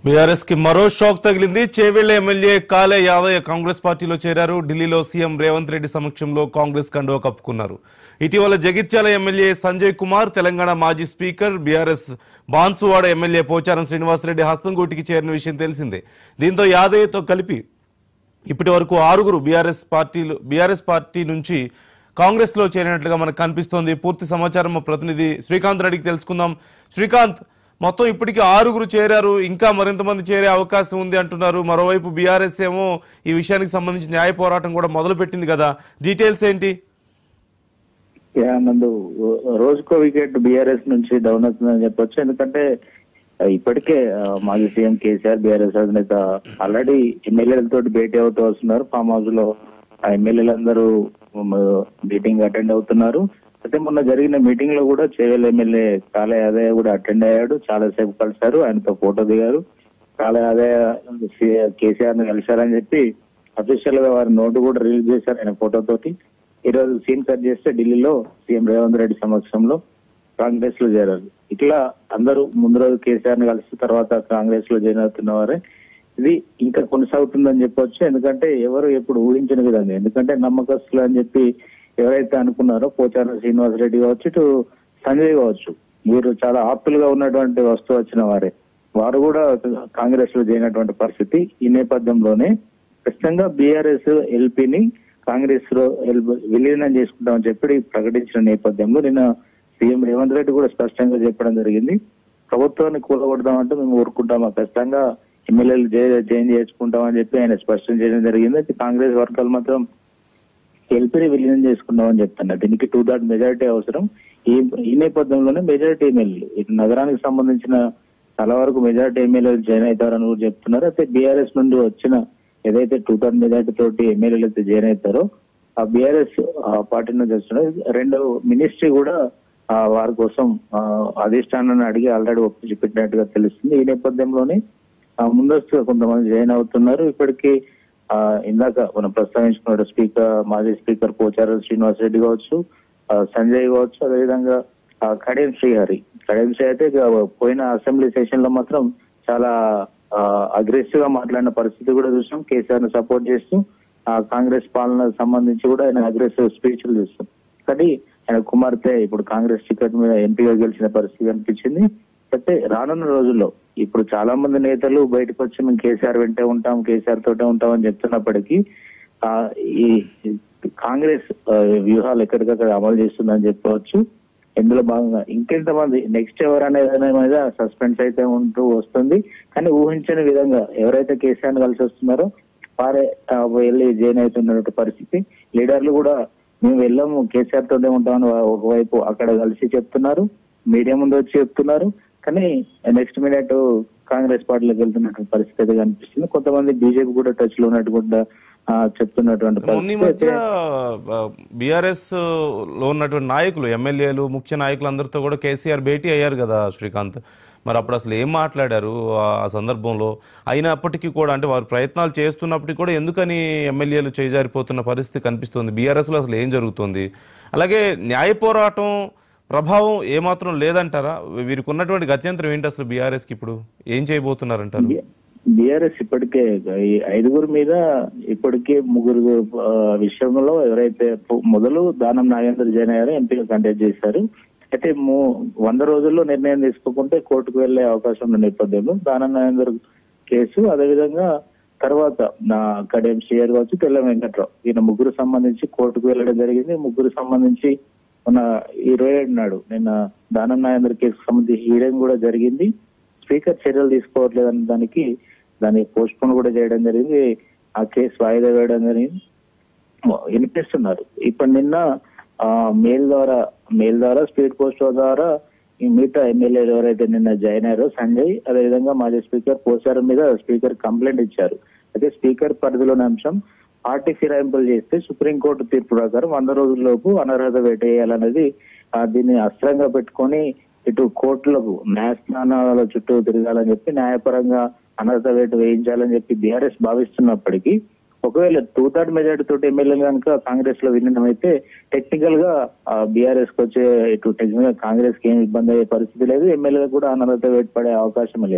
BRS కి మరో shock తగిలింది చేవెళ్ల ఎమ్మెల్యే కాలే యాదయ్య కాంగ్రెస్ పార్టీలో చేరారు ఢిల్లీలో సీఎం రేవంత్ రెడ్డి సమక్షంలో కాంగ్రెస్ కండువా కప్పుకున్నారు ఇటీవల జగిత్యాల ఎమ్మెల్యే సంజయ్ కుమార్ తెలంగాణ మాజీ speaker BRS Banswada MLA Pocharam Srinivasa Reddy హస్తంగూటికి చేరిన విషయం తెలిసిందే దీంతో యాదయ్యతో కలిపి ఇప్పటి వరకు ఆరుగురు బీఆర్ఎస్ పార్టీలు బీఆర్ఎస్ పార్టీ నుంచి కాంగ్రెస్ లో చేరినట్లుగా మనకు కనిపిస్తోంది పూర్తి సమాచారం మా ప్రతినిధి శ్రీకాంత్ రెడ్డికి తెలుసుకుందాం శ్రీకాంత్ మొత్తం ఇప్పటికి ఆరుగురు చేరారు ఇంకా మరింత మంది చేరే అవకాశం ఉంది అంటున్నారు మరోవైపు బీఆర్ఎస్ ఏమో ఈ విషయానికి సంబంధించి న్యాయ పోరాటం కూడా మొదలు పెట్టింది కదా డీటెయిల్స్ ఏంటి యా, నందు రోజుకో వికెట్ బీఆర్ఎస్ నుంచి డౌన్ అవుతుందని చెప్పొచ్చు ఎందుకంటే ఆ, ఇప్పటికే ఆ, మాజీ సీఎం కేసీఆర్ బీఆర్ఎస్ అధినేత ఆల్రెడీ ఎమ్మెల్యేలతో భేటీ అవుతూ వస్తున్నారు ఫామ్ హౌస్ లో ఆ ఎమ్మెల్యేలందరూ మీటింగ్ అటెండ్ అవుతున్నారు అయితే మొన్న జరిగిన మీటింగ్ లో కూడా చేవెల్ ఎమ్మెల్యే కాలే యాదయ్య కూడా అటెండ్ అయ్యాడు చాలా సేపు కలిశారు ఆయనతో ఫోటో దిగారు కాలే యాదయ్య కేసీఆర్ ని కలిశారని చెప్పి అఫీషియల్ గా వారి నోటు కూడా రిలీజ్ చేశారు ఆయన ఫోటో తోటి ఈ రోజు సీన్ కట్ చేస్తే ఢిల్లీలో సీఎం రేవంత్ రెడ్డి సమక్షంలో కాంగ్రెస్ లో చేరారు ఇట్లా అందరూ ముందు రోజు కేసీఆర్ ని కలిసి తర్వాత కాంగ్రెస్ లో జాయిన్ అవుతున్న వారే ఇది ఇంకా కొనసాగుతుందని చెప్పొచ్చు ఎందుకంటే ఎవరు ఎప్పుడు ఊహించిన విధంగా ఎందుకంటే నమ్మకస్తులు అని చెప్పి ఎవరైతే అనుకున్నారో పోచారం శ్రీనివాస్ రెడ్డి కావచ్చు ఇటు సంజయ్ కావచ్చు వీరు చాలా ఆప్తులుగా ఉన్నటువంటి వస్తువు వచ్చిన వారే వారు కూడా కాంగ్రెస్ లో చేయనటువంటి పరిస్థితి ఈ నేపథ్యంలోనే ఖచ్చితంగా బీఆర్ఎస్ ఎల్పీని కాంగ్రెస్ లో ఎల్- విలీనం చేసుకుంటామని చెప్పి ప్రకటించిన నేపథ్యంలో నిన్న సీఎం రేవంత్ రెడ్డి కూడా స్పష్టంగా చెప్పడం జరిగింది ప్రభుత్వాన్ని కూలగొడదామంటే మేము ఊరుకుంటామా ఖచ్చితంగా ఎమ్మెల్యేలు చేంజ్ చేసుకుంటామని చెప్పి ఆయన స్పష్టం చేయడం జరిగింది అయితే కాంగ్రెస్ వర్గాలు మాత్రం ఎల్పీని విలీనం చేసుకున్నామని చెప్తున్నారు దీనికి టూ థర్డ్ మెజారిటీ అవసరం ఈ ఈ నేపథ్యంలోనే మెజారిటీ ఎమ్మెల్యేలు ఇటు నగరానికి సంబంధించిన చాలా వరకు మెజారిటీ ఎమ్మెల్యేలు జాయిన్ అవుతారని కూడా చెప్తున్నారు అయితే బీఆర్ఎస్ నుండి వచ్చిన ఏదైతే టూ థర్డ్ మెజారిటీ తోటి ఎమ్మెల్యేలు అయితే జాయిన్ అవుతారో ఆ బీఆర్ఎస్ పార్టీ నుంచి వస్తున్నారు రెండు మినిస్ట్రీ కూడా ఆ, వారి కోసం ఆ, అధిష్టానాన్ని అడిగి ఆల్రెడీ ఒప్పించి పెట్టినట్టుగా తెలుస్తుంది ఈ నేపథ్యంలోనే ఆ, ముందస్తుగా కొంతమంది జాయిన్ అవుతున్నారు ఇప్పటికీ ఆ, ఇందాక మనం ప్రస్తావించుకున్న స్పీకర్ మాజీ స్పీకర్ పోచారం శ్రీనివాస్ రెడ్డి కావచ్చు ఆ, సంజయ్ కావచ్చు అదేవిధంగా ఆ, కడియం శ్రీహరి కడియం శ్రీ అయితే ఇక పోయిన అసెంబ్లీ సెషన్ లో మాత్రం చాలా అగ్రెసివ్ గా మాట్లాడిన పరిస్థితి కూడా చూసాం కేసీఆర్ ను సపోర్ట్ చేస్తూ ఆ, కాంగ్రెస్ పాలనకు సంబంధించి కూడా ఆయన అగ్రెసివ్ స్పీచ్లు చూస్తాం కానీ ఆయన కుమార్తె ఇప్పుడు కాంగ్రెస్ టికెట్ మీద ఎంపీగా గెలిచిన పరిస్థితి కనిపించింది అయితే రానున్న రోజుల్లో ఇప్పుడు చాలా మంది నేతలు బయటకు వచ్చి మేము కేసీఆర్ వెంటే ఉంటాం కేసీఆర్ తోటే ఉంటాం అని చెప్తున్నప్పటికీ ఆ ఈ కాంగ్రెస్ ఆ, వ్యూహాలు ఎక్కడికక్కడ అమలు చేస్తుందని చెప్పవచ్చు ఇందులో భాగంగా ఇంకెంతమంది నెక్స్ట్ ఎవరు అనే దాని మీద సస్పెన్స్ అయితే ఉంటూ వస్తుంది కానీ ఊహించని విధంగా ఎవరైతే కేసీఆర్ ని కలిసి వస్తున్నారో వారే ఆ, వెళ్ళి జాయిన్ అవుతున్నటువంటి పరిస్థితి లీడర్లు కూడా మేము వెళ్ళాము కేసీఆర్ తోనే ఉంటామని వా- ఒకవైపు అక్కడ కలిసి చెప్తున్నారు మీడియా ముందు వచ్చి చెప్తున్నారు కానీ నెక్స్ట్ మినిట్ కాంగ్రెస్ పార్టీలోకి వెళ్తున్నటువంటి పరిస్థితి అయితే కనిపిస్తుంది కొంతమంది బీజేపీ కూడా టచ్ లో ఉన్నట్టు కూడా ఆ, చెప్తున్నటువంటి మొన్న ఈ పరిస్థితి మధ్య అయితే బీఆర్ఎస్ లో ఉన్నటువంటి నాయకులు ఎమ్మెల్యేలు ముఖ్య నాయకులు అందరితో కూడా కేసీఆర్ భేటీ అయ్యారు కదా శ్రీకాంత్ మరి అప్పుడు అసలు ఏం మాట్లాడారు ఆ సందర్భంలో అయినప్పటికీ కూడా అంటే వారు ప్రయత్నాలు చేస్తున్నప్పటికీ కూడా ఎందుకని ఎమ్మెల్యేలు చేజారిపోతున్న పరిస్థితి కనిపిస్తుంది బీఆర్ఎస్ లో అసలు ఏం జరుగుతుంది అలాగే న్యాయ పోరాటం ప్రభావం ఏమాత్రం లేదంటారా వీరికి ఉన్నటువంటి గత్యంతరం ఏంటి అసలు బీఆర్ఎస్ కి ఇప్పుడు ఏం చేయబోతున్నారంటారు బీఆర్ఎస్ ఇప్పటికే ఈ ఐదుగురు మీద ఇప్పటికే ముగ్గురు ఆ, విషయంలో ఎవరైతే పు- మొదలు దానం నాగేంద్ర జైన్ గారు ఎంపీగా కంటెక్ట్ చేశారు అయితే ము- వంద రోజుల్లో నిర్ణయం తీసుకోకుంటే కోర్టుకు వెళ్లే అవకాశం ఉన్న నేపథ్యంలో దానం నాగేంద్ర కేసు అదేవిధంగా తర్వాత నా కడియం శ్రీయర్ కావచ్చు తెల్ల వెంకట్రావు ఈయన ముగ్గురు సంబంధించి కోర్టుకు వెళ్ళడం జరిగింది ముగ్గురు సంబంధించి మన ఇరవై ఏడు నాడు నిన్న దానం నాగేంద్ర కేసుకు సంబంధించి హీరింగ్ కూడా జరిగింది స్పీకర్ చర్యలు తీసుకోవట్లేదు అనే దానికి దాన్ని పోస్ట్ పోన్ కూడా చేయడం జరిగింది ఆ కేసు వాయిదా వేయడం జరిగింది వినిపిస్తున్నారు ఇప్పుడు నిన్న ఆ మెయిల్ ద్వారా మెయిల్ ద్వారా స్పీడ్ పోస్ట్ ద్వారా ఈ మిగతా ఎమ్మెల్యేలు ఎవరైతే నిన్న జాయిన్ అయ్యారో సంజయ్ అదేవిధంగా మాజీ స్పీకర్ పోసారం మీద స్పీకర్ కంప్లైంట్ ఇచ్చారు అయితే స్పీకర్ పరిధిలోని అంశం పార్టీ ఫిరాయింపులు చేస్తే సుప్రీంకోర్టు తీర్పు ప్రకారం వంద రోజుల్లోపు అనర్హత వేటేయాలనేది ఆ, దీన్ని అస్త్రంగా పెట్టుకొని ఇటు కోర్టులకు న్యాయస్థానాల చుట్టూ తిరగాలని చెప్పి న్యాయపరంగా అనర్హత వేటు వేయించాలని చెప్పి బీఆర్ఎస్ భావిస్తున్నప్పటికీ ఒకవేళ టూ థర్డ్ మెజార్టీ తోటి ఎమ్మెల్యేలు కనుక కాంగ్రెస్ లో విలీనం అయితే టెక్నికల్ గా బీఆర్ఎస్ కి వచ్చే ఇటు టెక్నికల్ గా కాంగ్రెస్ కి ఏమి ఇబ్బంది అయ్యే పరిస్థితి లేదు ఎమ్మెల్యేలకు కూడా అనర్హత వేటు పడే అవకాశం లేదు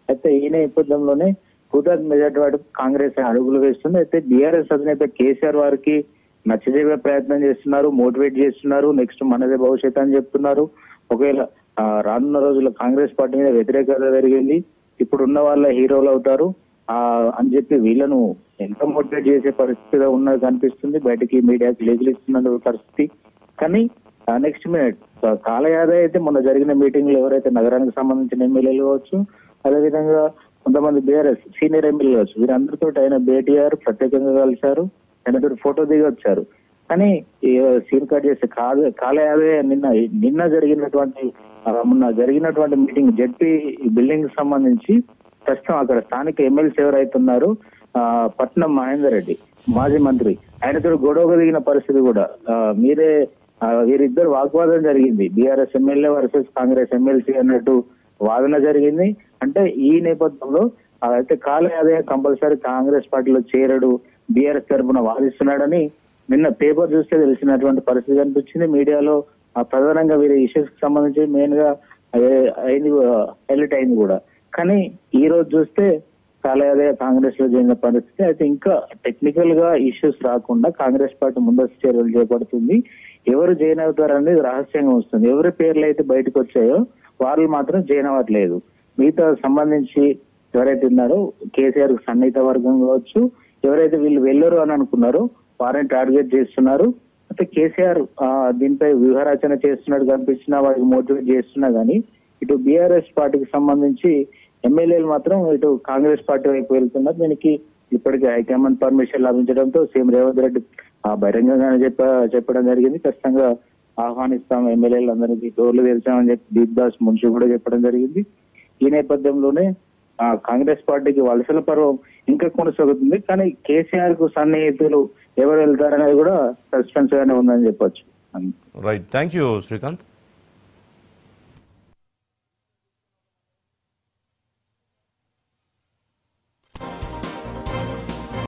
అయితే ఈ నేపథ్యంలోనే హుదాద్ మెజార్టీ వాడు కాంగ్రెస్ అడుగులు వేస్తుంది అయితే బీఆర్ఎస్ అధినేత కేసీఆర్ వారికి నచ్చజెప్పే ప్రయత్నం చేస్తున్నారు మోటివేట్ చేస్తున్నారు నెక్స్ట్ మనదే భవిష్యత్ అని చెప్తున్నారు ఒకవేళ ఆ, రానున్న రోజుల్లో కాంగ్రెస్ పార్టీ మీద వ్యతిరేకత పెరిగింది ఇప్పుడు ఉన్న వాళ్ళ హీరోలు అవుతారు ఆ అని చెప్పి వీళ్ళను ఎంత మోటివేట్ చేసే పరిస్థితిగా ఉన్నది కనిపిస్తుంది బయటకి మీడియాకి లేఖలిస్తున్న పరిస్థితి కానీ నెక్స్ట్ మినిట్ కాల యాదవ్ అయితే మొన్న జరిగిన మీటింగ్ లో ఎవరైతే నగరానికి సంబంధించిన ఎమ్మెల్యేలు కావచ్చు అదేవిధంగా కొంతమంది బీఆర్ఎస్ సీనియర్ ఎమ్మెల్యే కావచ్చు వీరందరితో ఆయన భేటీఆర్ ప్రత్యేకంగా కలిశారు ఆయనతో ఫోటో దిగి వచ్చారు కానీ ఈ సీన్ కట్ చేస్తే కాల కాల యాదవ్ నిన్న నిన్న జరిగినటువంటి ఆ, మొన్న జరిగినటువంటి మీటింగ్ జడ్పీ బిల్డింగ్ సంబంధించి ప్రస్తుతం అక్కడ స్థానిక ఎమ్మెల్సీ ఎవరైతే ఉన్నారో ఆ, పట్నం మహేందర్ రెడ్డి మాజీ మంత్రి ఆయనతో గొడవ దిగిన పరిస్థితి కూడా ఆ, మీరే ఆ, వీరిద్దరు వాగ్వాదం జరిగింది BRS MLA versus Congress MLC అన్నట్టు వాదన జరిగింది అంటే ఈ నేపథ్యంలో ఆ, అయితే కాల అదే కంపల్సరీ కాంగ్రెస్ పార్టీలో చేరడు బీఆర్ఎస్ తరఫున వాదిస్తున్నాడని నిన్న పేపర్ చూస్తే తెలిసినటువంటి పరిస్థితి కనిపించింది మీడియాలో ఆ, ప్రధానంగా వీరి ఇష్యూస్ కి సంబంధించి మెయిన్ గా అదే అయింది హైలైట్ అయింది కూడా కానీ ఈ రోజు చూస్తే కాలయాదయ కాంగ్రెస్ లో జరిగిన పరిస్థితి అయితే ఇంకా టెక్నికల్ గా ఇష్యూస్ రాకుండా కాంగ్రెస్ పార్టీ ముందస్తు చర్యలు చేపడుతుంది ఎవరు జైన్ అవుతారు అనేది రహస్యంగా వస్తుంది ఎవరి పేర్లు అయితే బయటకు వచ్చాయో వాళ్ళు మాత్రం జైన్ అవ్వట్లేదు మిగతా సంబంధించి ఎవరైతే ఉన్నారో కేసీఆర్ కు సన్నిహిత వర్గం కావచ్చు ఎవరైతే వీళ్ళు వెళ్ళరు అని అనుకున్నారో వారిని టార్గెట్ చేస్తున్నారు అయితే కేసీఆర్ ఆ, దీనిపై వ్యూహరచన చేస్తున్నట్టు కనిపించినా వారికి మోటివేట్ చేస్తున్నా గానీ ఇటు బీఆర్ఎస్ పార్టీకి సంబంధించి ఎమ్మెల్యేలు మాత్రం ఇటు కాంగ్రెస్ పార్టీ వైపు వెళ్తున్నారు దీనికి ఇప్పటికే హైకమాండ్ పర్మిషన్ లభించడంతో సీఎం రేవంత్ రెడ్డి ఆ బహిరంగంగానే చెప్ప చెప్పడం జరిగింది ఖచ్చితంగా ఆహ్వానిస్తాం ఎమ్మెల్యేలు అందరికీ డోర్లు తెరిచామని చెప్పి దీప్ దాస్ మున్షి కూడా చెప్పడం జరిగింది ఈ నేపథ్యంలోనే ఆ కాంగ్రెస్ పార్టీకి వలసల పర్వం ఇంకా కొనసాగుతుంది కానీ కేసీఆర్ కు సన్నిహితులు ఎవరు వెళ్తారనేది కూడా సస్పెన్స్ గానే ఉందని చెప్పొచ్చు రైట్ థ్యాంక్ యూ శ్రీకాంత్